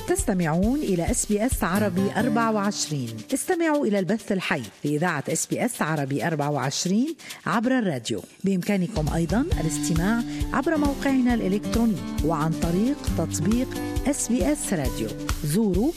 تستمعون إلى اس بي اس عربي 24 استمعوا إلى البث الحي لإذاعة اس بي اس عربي 24 عبر الراديو بإمكانكم أيضا الاستماع عبر موقعنا الإلكتروني وعن طريق تطبيق اس بي اس راديو زوروا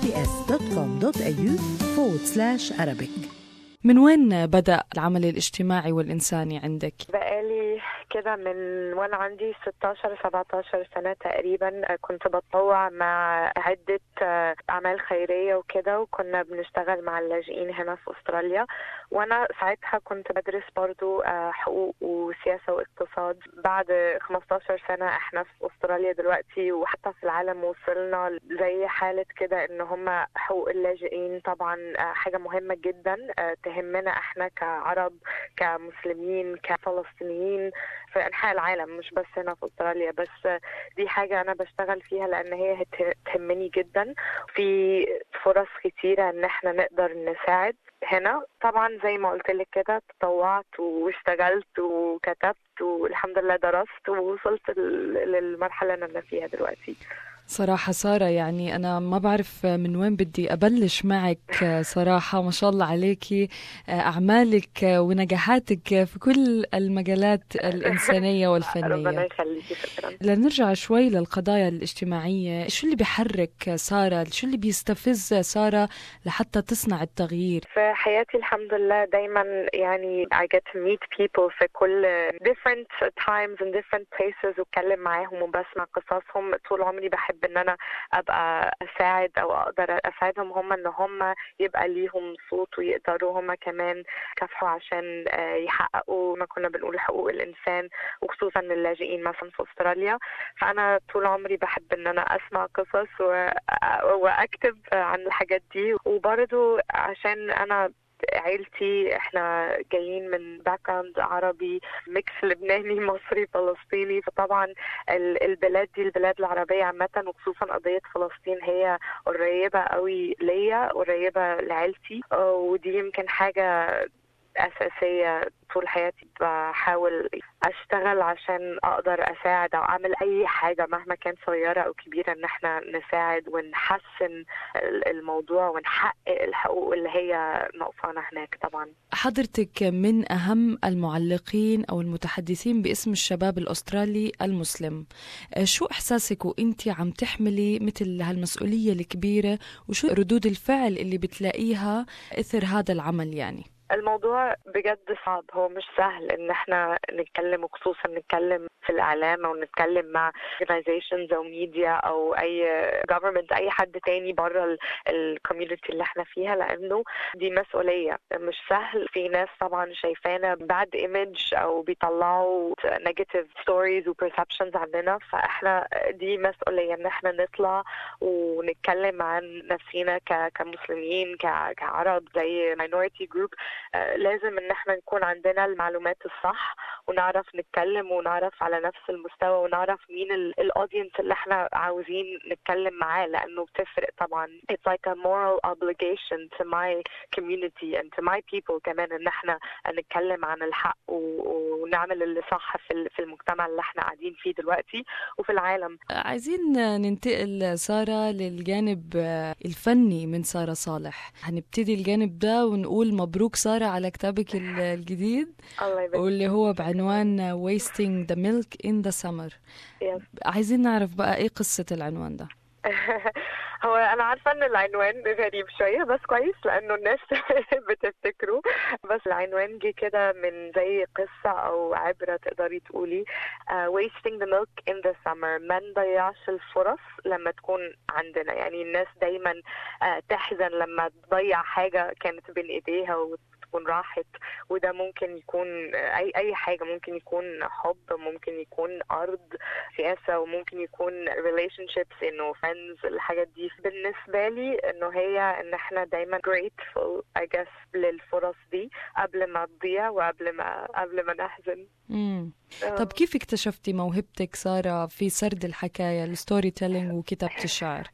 sbs.com.au forward slash Arabic من وين بدأ العمل الاجتماعي والإنساني عندك؟ بقالي كده من وانا عندي 16 17 سنة تقريبا كنت بتطوع مع عدة أعمال خيرية وكده وكنا بنشتغل مع اللاجئين هنا في أستراليا وأنا ساعتها كنت بدرس برضو حقوق وسياسة واقتصاد بعد 15 سنة احنا في أستراليا دلوقتي وحتى في العالم وصلنا زي حالة كده إن هم حقوق اللاجئين طبعا حاجة مهمة جدا تهمنا احنا كعرب كمسلمين كفلسطينيين في انحاء العالم مش بس هنا في استراليا بس دي حاجه انا بشتغل فيها لان هي تهمني جدا في فرص كتيره ان احنا نقدر نساعد هنا طبعا زي ما قلت لك كده تطوعت واشتغلت وكتبت والحمد لله درست ووصلت للمرحله اللي انا فيها دلوقتي صراحة سارة يعني أنا ما بعرف من وين بدي أبلش معك صراحة ما شاء الله عليكي أعمالك ونجاحاتك في كل المجالات الإنسانية والفنية ربنا يخليكي شكرا لنرجع شوي للقضايا الاجتماعية شو اللي بيحرك سارة شو اللي بيستفز سارة لحتى تصنع التغيير في حياتي الحمد لله دايما يعني I get to meet people في كل different times and different places واتكلم معاهم وبسمع قصصهم طول عمري بحب ان انا ابقى اساعد او اقدر اساعدهم هم ان هم يبقى ليهم صوت ويقدروا هم كمان كافحوا عشان يحققوا ما كنا بنقول حقوق الانسان وخصوصا اللاجئين مثلا في استراليا فانا طول عمري بحب ان انا اسمع قصص واكتب عن الحاجات دي وبرضو عشان انا عيلتي احنا جايين من باك جراوند عربي ميكس لبناني مصري فلسطيني فطبعا البلاد دي البلاد العربيه عامه وخصوصا قضيه فلسطين هي قريبه قوي ليا قريبه لعيلتي ودي يمكن حاجه أساسية طول حياتي بحاول أشتغل عشان أقدر أساعد أو أعمل أي حاجة مهما كان صغيرة أو كبيرة إن إحنا نساعد ونحسن الموضوع ونحقق الحقوق اللي هي ناقصانا هناك طبعا حضرتك من أهم المعلقين أو المتحدثين باسم الشباب الأسترالي المسلم شو إحساسك وإنت عم تحملي مثل هالمسؤولية الكبيرة وشو ردود الفعل اللي بتلاقيها إثر هذا العمل يعني الموضوع بجد صعب هو مش سهل ان احنا نتكلم وخصوصا نتكلم في الاعلام او نتكلم مع organizations او ميديا او اي government اي حد تاني بره الكوميونتي اللي احنا فيها لانه دي مسؤوليه مش سهل في ناس طبعا شايفانا باد ايمج او بيطلعوا نيجاتيف ستوريز وبرسبشنز عننا فاحنا دي مسؤوليه ان احنا نطلع ونتكلم عن نفسينا كمسلمين كعرب زي minority group لازم ان احنا نكون عندنا المعلومات الصح ونعرف نتكلم ونعرف على نفس المستوى ونعرف مين الاودينس اللي احنا عاوزين نتكلم معاه لانه بتفرق طبعا it's like a moral obligation to my community and to my people كمان ان احنا نتكلم عن الحق ونعمل اللي صح في في المجتمع اللي احنا قاعدين فيه دلوقتي وفي العالم عايزين ننتقل سارة للجانب الفني من سارة صالح هنبتدي الجانب ده ونقول مبروك سارة على كتابك الجديد الله يبارك واللي هو بعنوان Wasting the Milk in the Summer yes. عايزين نعرف بقى ايه قصة العنوان ده هو انا عارفه ان العنوان غريب شويه بس كويس لانه الناس بتفتكره بس العنوان جه كده من زي قصه او عبره تقدري تقولي uh, wasting the milk in the summer ما نضيعش الفرص لما تكون عندنا يعني الناس دايما uh, تحزن لما تضيع حاجه كانت بين ايديها وت تكون راحت وده ممكن يكون اي اي حاجه ممكن يكون حب ممكن يكون ارض سياسه وممكن يكون relationships انه friends الحاجات دي بالنسبه لي انه هي ان احنا دايما grateful I guess للفرص دي قبل ما تضيع وقبل ما قبل ما نحزن مم. طب كيف اكتشفتي موهبتك سارة في سرد الحكاية الستوري تيلينج وكتابة الشعر؟ من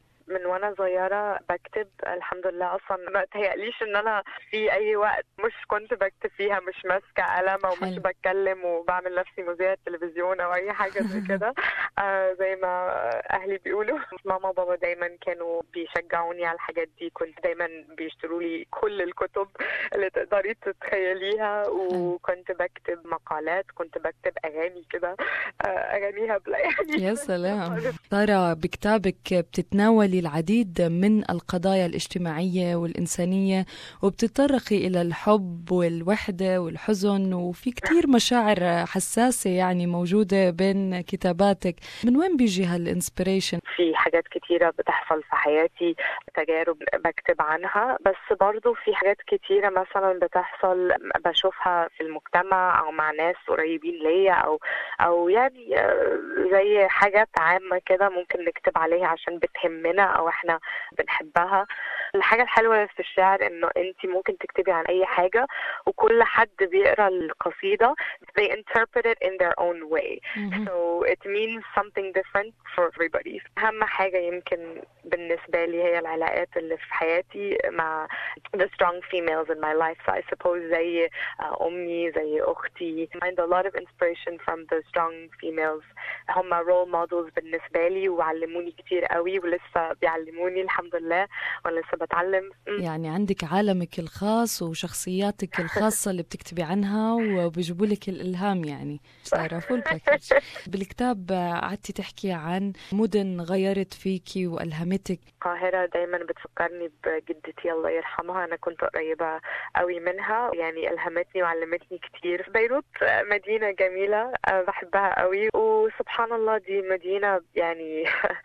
من وانا صغيره بكتب الحمد لله اصلا ما تهيأليش ان انا في اي وقت مش كنت بكتب فيها مش ماسكه قلم او مش حلو. بتكلم وبعمل نفسي مذيعه تلفزيون او اي حاجه زي كده آه زي ما اهلي بيقولوا ماما وبابا دايما كانوا بيشجعوني على الحاجات دي كنت دايما بيشتروا لي كل الكتب اللي تقدري تتخيليها وكنت بكتب مقالات كنت بكتب اغاني كده آه، اغاني هبله يعني يا سلام سارة بكتابك بتتناولي العديد من القضايا الاجتماعية والإنسانية وبتتطرقي إلى الحب والوحدة والحزن وفي كتير مشاعر حساسة يعني موجودة بين كتاباتك من وين بيجي هالإنسبريشن؟ في حاجات كتيرة بتحصل في حياتي تجارب بكتب عنها بس برضو في حاجات كتيرة مثلا بتحصل بشوفها في المجتمع أو مع ناس قريبين ليا أو أو يعني آه، زي حاجات عامة كده ممكن نكتب عليها عشان بتهمنا أو إحنا بنحبها الحاجة الحلوة في الشعر إنه أنت ممكن تكتبي عن أي حاجة وكل حد بيقرأ القصيدة they interpret it in their own way So it means something different for everybody. أهم حاجة يمكن بالنسبة لي هي العلاقات اللي في حياتي مع the strong females in my life. So I suppose زي آه، أمي زي أختي. I find a lot of inspiration from the strong females. هم role models بالنسبة لي وعلموني كتير قوي ولسه بيعلموني الحمد لله وأنا لسه بتعلم. م. يعني عندك عالمك الخاص وشخصياتك الخاصة اللي بتكتبي عنها وبيجيبوا لك الإلهام يعني صايرة فول باكج بالكتاب قعدتي تحكي عن مدن غيرت فيكي وألهمتك القاهرة دايما بتفكرني بجدتي الله يرحمها أنا كنت قريبة قوي منها يعني ألهمتني وعلمتني كتير بيروت مدينة جميلة أه، بحبها قوي وسبحان الله دي مدينة يعني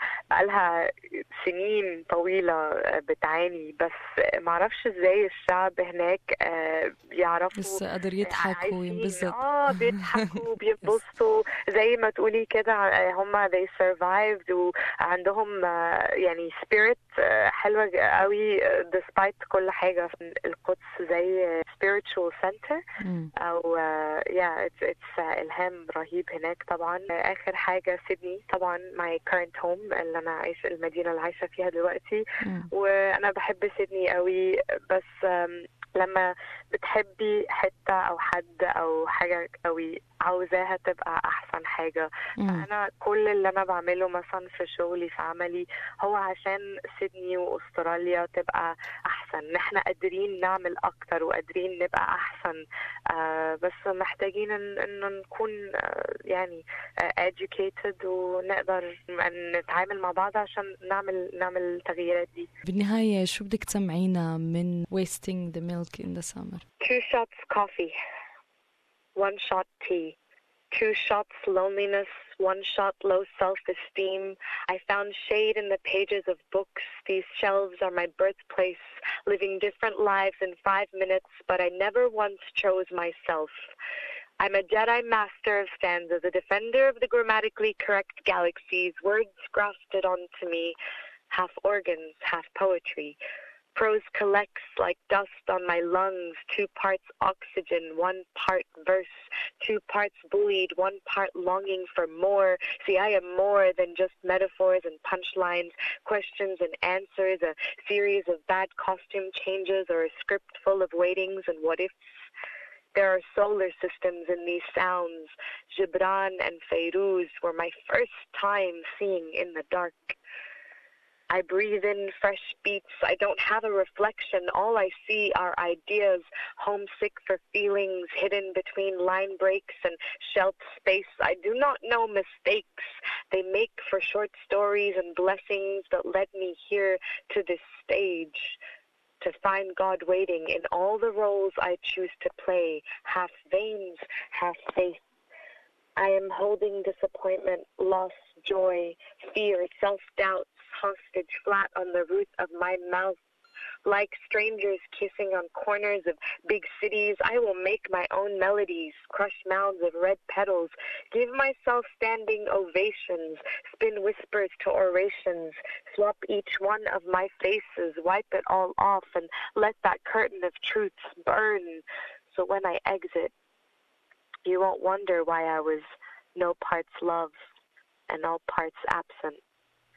بقالها سنين طويلة بتعاني بس معرفش ازاي الشعب هناك أه، بيعرفوا لسه قادر يضحك عايشين- وينبسط اه بيضحكوا بينبسطوا زي ما تقولي كده هم they survived وعندهم آه، يعني spirit آه، حلوة قوي آه، despite كل حاجة القدس زي spiritual center مم. او آه، yeah it's, it's آه، الهام رهيب هناك طبعا آه، اخر حاجة سيدني طبعا my current home اللي انا عايشة المدينة اللي عايشة فيها دلوقتي مم. وانا بحب سيدني قوي بس آم، لما بتحبي حتة او حد او حاجة قوي عاوزاها تبقى احسن حاجة مم. انا كل اللي انا بعمله مثلا في شغلي في عملي هو عشان سيدني واستراليا تبقى احسن ان احنا قادرين نعمل اكتر وقادرين نبقى احسن آه بس محتاجين ان انه نكون آه يعني آه educated ونقدر نتعامل مع بعض عشان نعمل نعمل التغييرات دي بالنهاية شو بدك تسمعينا من wasting the milk in the summer Two shots coffee, one shot tea, two shots loneliness, one shot low self esteem. I found shade in the pages of books. These shelves are my birthplace, living different lives in five minutes, but I never once chose myself. I'm a Jedi master of stanzas, a defender of the grammatically correct galaxies, words grafted onto me, half organs, half poetry. Prose collects like dust on my lungs, two parts oxygen, one part verse, two parts bullied, one part longing for more. See, I am more than just metaphors and punchlines, questions and answers, a series of bad costume changes, or a script full of waitings and what ifs. There are solar systems in these sounds. Gibran and Feiruz were my first time seeing in the dark. I breathe in fresh beats. I don't have a reflection. All I see are ideas, homesick for feelings hidden between line breaks and shelf space. I do not know mistakes. They make for short stories and blessings that led me here to this stage. To find God waiting in all the roles I choose to play, half veins, half faith. I am holding disappointment, loss, joy, fear, self doubts hostage flat on the roof of my mouth. Like strangers kissing on corners of big cities, I will make my own melodies, crush mounds of red petals, give myself standing ovations, spin whispers to orations, swap each one of my faces, wipe it all off, and let that curtain of truths burn. So when I exit, you won't wonder why I was no parts love and all parts absent.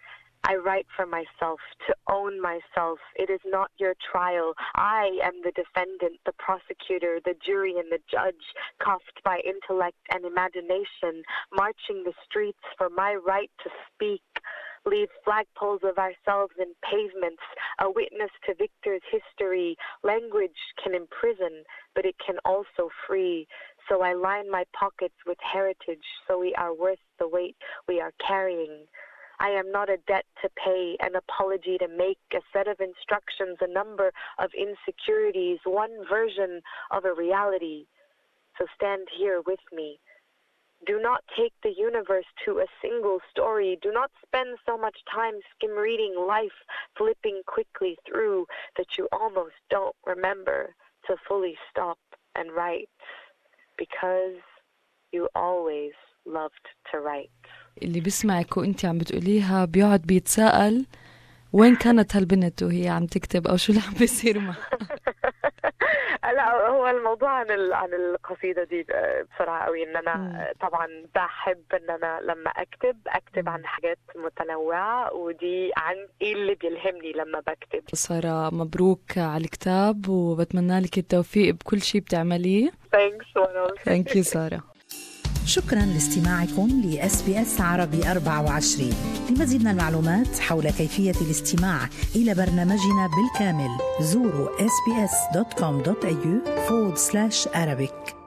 I write for myself, to own myself. It is not your trial. I am the defendant, the prosecutor, the jury, and the judge, cuffed by intellect and imagination, marching the streets for my right to speak. Leave flagpoles of ourselves in pavements, a witness to Victor's history. Language can imprison, but it can also free. So I line my pockets with heritage, so we are worth the weight we are carrying. I am not a debt to pay, an apology to make, a set of instructions, a number of insecurities, one version of a reality. So stand here with me. Do not take the universe to a single story. Do not spend so much time skim reading life, flipping quickly through that you almost don't remember to fully stop and write. Because you always loved to write. اللي بيسمعك وانت عم بتقوليها بيقعد بيتساءل وين كانت هالبنت وهي عم تكتب او شو اللي عم بيصير معها لا هو الموضوع عن عن القصيده دي بسرعه قوي ان انا طبعا بحب ان انا لما اكتب اكتب عن حاجات متنوعه ودي عن ايه اللي بيلهمني لما بكتب ساره مبروك على الكتاب وبتمنى لك التوفيق بكل شيء بتعمليه ثانكس ثانك يو ساره شكرا لاستماعكم لاس بي اس عربي 24 لمزيد من المعلومات حول كيفيه الاستماع الى برنامجنا بالكامل زوروا sbs.com.au forward slash arabic